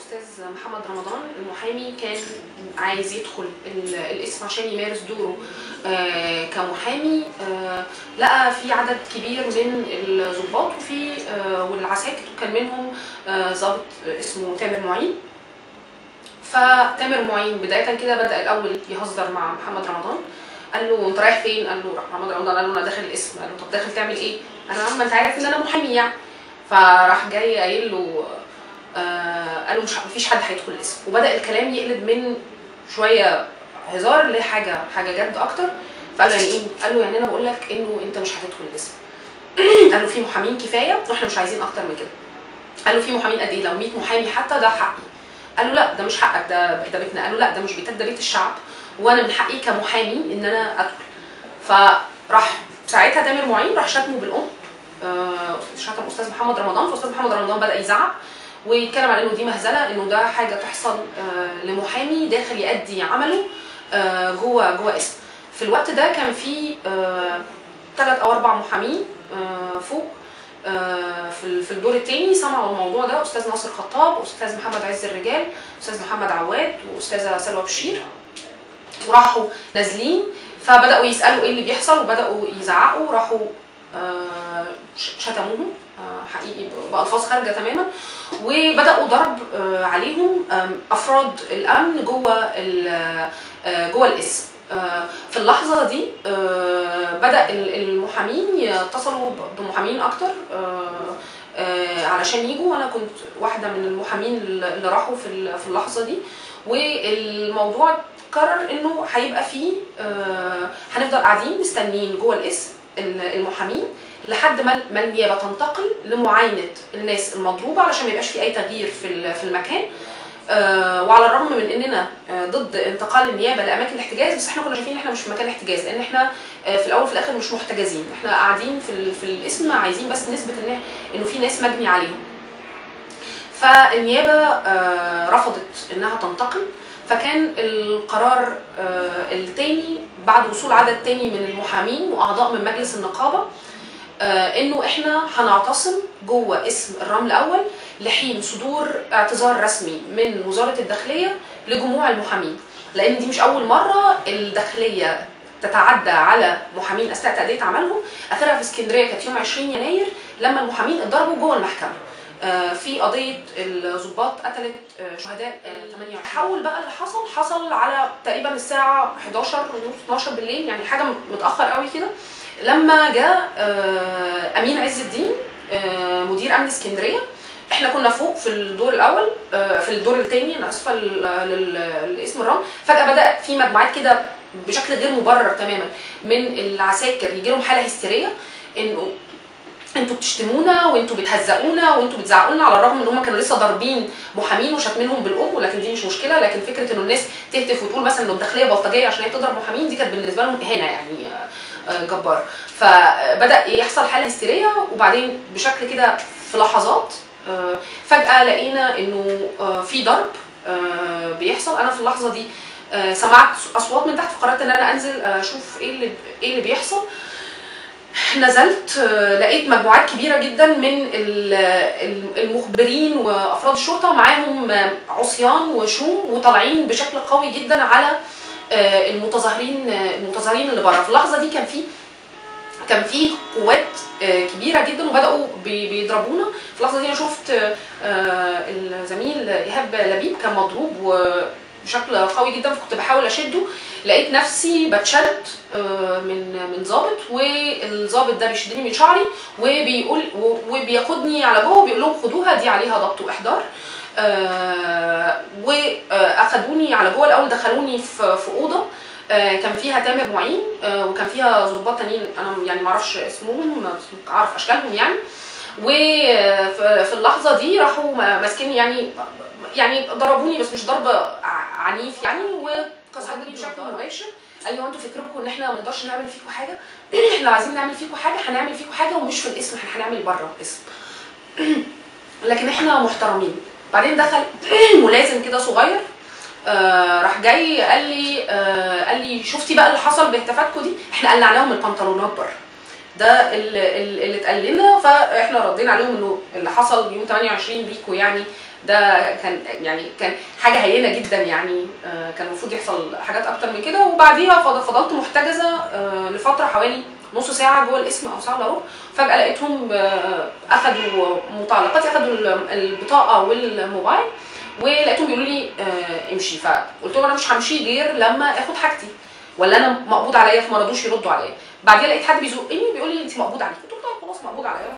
الاستاذ محمد رمضان المحامي كان عايز يدخل ال- الاسم عشان يمارس دوره آه، كمحامي آه، لقى في عدد كبير من الضباط وفي آه، والعساكر كان منهم آه، ضابط اسمه تامر معين فتامر معين بدايه كده بدا الاول يهزر مع محمد رمضان قال له انت رايح فين؟ قال له راح محمد رمضان قال له انا داخل الاسم قال له طب داخل تعمل ايه؟ قال له يا عم انت عارف ان انا محامي يعني فراح جاي قايل له آه قال له مش مفيش حد هيدخل الاسم وبدا الكلام يقلب من شويه هزار لحاجه حاجه جد اكتر فقال له يعني ايه؟ قال له يعني انا بقول لك انه انت مش هتدخل الاسم قال له في محامين كفايه واحنا مش عايزين اكتر من كده قال له في محامين قد ايه لو 100 محامي حتى ده حقي قال له لا ده مش حقك ده ده بيتنا قال له لا ده مش بيتك ده بيت الشعب وانا من حقي كمحامي ان انا ادخل فراح ساعتها تامر معين راح شتمه بالام آه، شتم استاذ محمد رمضان فاستاذ محمد رمضان بدا يزعق ويتكلم على انه دي مهزله انه ده حاجه تحصل آه، لمحامي داخل يأدي عمله آه، جوه جوه اسم في الوقت ده كان في ثلاث او اربع محامين آه، فوق آه، في ال- في الدور الثاني سمعوا الموضوع ده استاذ ناصر خطاب استاذ محمد عز الرجال استاذ محمد عواد واستاذه سلوى بشير وراحوا نازلين فبداوا يسالوا ايه اللي بيحصل وبداوا يزعقوا راحوا آه، ش- شتموهم آه، حقيقي بالفاظ خارجه تماما وبداوا ضرب آه، عليهم آم، افراد الامن جوه ال- آه، جوه الاسم آه، في اللحظه دي آه، بدا ال- المحامين يتصلوا ب- بمحامين اكتر آه، آه، علشان يجوا وانا كنت واحده من المحامين اللي راحوا في ال- في اللحظه دي والموضوع قرر انه هيبقى فيه آه، هنفضل قاعدين مستنيين جوه الاسم ال- المحامين لحد ما ما النيابه تنتقل لمعاينه الناس المضروبه علشان ما يبقاش في اي تغيير في ال- في المكان آه، وعلى الرغم من اننا آه، ضد انتقال النيابه لاماكن الاحتجاز بس احنا كنا شايفين ان احنا مش في مكان احتجاز لان احنا آه، في الاول وفي الاخر مش محتجزين احنا قاعدين في ال- في الاسم عايزين بس نثبت ان انه في ناس مجني عليهم فالنيابه آه، رفضت انها تنتقل فكان القرار آه، التاني بعد وصول عدد تاني من المحامين واعضاء من مجلس النقابه آه، انه احنا هنعتصم جوه اسم الرمل الاول لحين صدور اعتذار رسمي من وزاره الداخليه لجموع المحامين لان دي مش اول مره الداخليه تتعدى على محامين اثناء تاديه عملهم اخرها في اسكندريه كانت يوم 20 يناير لما المحامين اتضربوا جوه المحكمه آه، في قضيه الضباط قتلت آه، شهداء آه، 28 حول بقى اللي حصل حصل على تقريبا الساعه 11 ونص 12 بالليل يعني حاجه متاخر قوي كده لما جاء آه، امين عز الدين آه، مدير امن اسكندريه احنا كنا فوق في الدور الاول آه، في الدور الثاني انا اسفه لل- لل- لاسم الرمل فجاه بدا في مجموعات كده بشكل غير مبرر تماما من العساكر يجي لهم حاله هستيريه انه انتوا بتشتمونا وانتوا بتهزقونا وانتوا بتزعقوا لنا على الرغم ان هم كانوا لسه ضاربين محامين وشاتمينهم بالام ولكن دي مش مشكله لكن فكره انه الناس تهتف وتقول مثلا انه الداخليه بلطجيه عشان هي بتضرب محامين دي كانت بالنسبه لهم اهانه يعني آه، آه، جبار فبدا يحصل حاله هستيريه وبعدين بشكل كده في لحظات آه، فجاه لقينا انه آه، في ضرب آه، بيحصل انا في اللحظه دي آه، سمعت اصوات من تحت فقررت ان انا انزل آه، اشوف ايه اللي ايه اللي بيحصل نزلت آه، لقيت مجموعات كبيره جدا من ال- ال- المخبرين وافراد الشرطه معاهم آه، عصيان وشوم وطالعين بشكل قوي جدا على آه، المتظاهرين آه، المتظاهرين اللي بره في اللحظه دي كان في كان في قوات آه، كبيره جدا وبداوا بي- بيضربونا في اللحظه دي انا شفت آه، آه، الزميل ايهاب لبيب كان مضروب وبشكل قوي جدا فكنت بحاول اشده لقيت نفسي بتشد آه، من من ظابط والظابط ده بيشدني من شعري وبيقول و- وبياخدني على جوه وبيقول لهم خدوها دي عليها ضبط واحضار آه، واخدوني على جوه الاول دخلوني في في اوضه آه، كان فيها تامر معين آه، وكان فيها ضباط تانيين انا يعني ما اعرفش اسمهم بس اعرف اشكالهم يعني وفي اللحظه دي راحوا ما- ماسكيني يعني يعني ضربوني بس مش ضرب ع- عنيف يعني وكسروني بشكل مباشر قال لي هو انتوا فكركم ان احنا ما نقدرش نعمل فيكم حاجه احنا لو عايزين نعمل فيكم حاجه هنعمل فيكم حاجه ومش في الاسم احنا هنعمل بره الاسم لكن احنا محترمين بعدين دخل ملازم كده صغير آه راح جاي قال لي آه قال لي شفتي بقى اللي حصل باهتافاتكم دي احنا قلعناهم البنطلونات بره ده اللي, اللي اتقال لنا فاحنا ردينا عليهم انه اللي حصل يوم 28 بيكوا يعني ده كان يعني كان حاجه هينه جدا يعني آه، كان المفروض يحصل حاجات اكتر من كده وبعديها فض- فضلت محتجزه آه، لفتره حوالي نص ساعه جوه القسم او ساعه الا ربع فجاه لقيتهم آه، اخذوا متعلقاتي اخذوا ال- البطاقه والموبايل ولقيتهم بيقولوا لي آه، امشي فقلت لهم انا مش همشي غير لما اخد حاجتي ولا انا مقبوض عليا فما رضوش يردوا عليا بعدين لقيت حد بيزقني بيقول لي انت مقبوض عليك قلت له طيب خلاص مقبوض عليا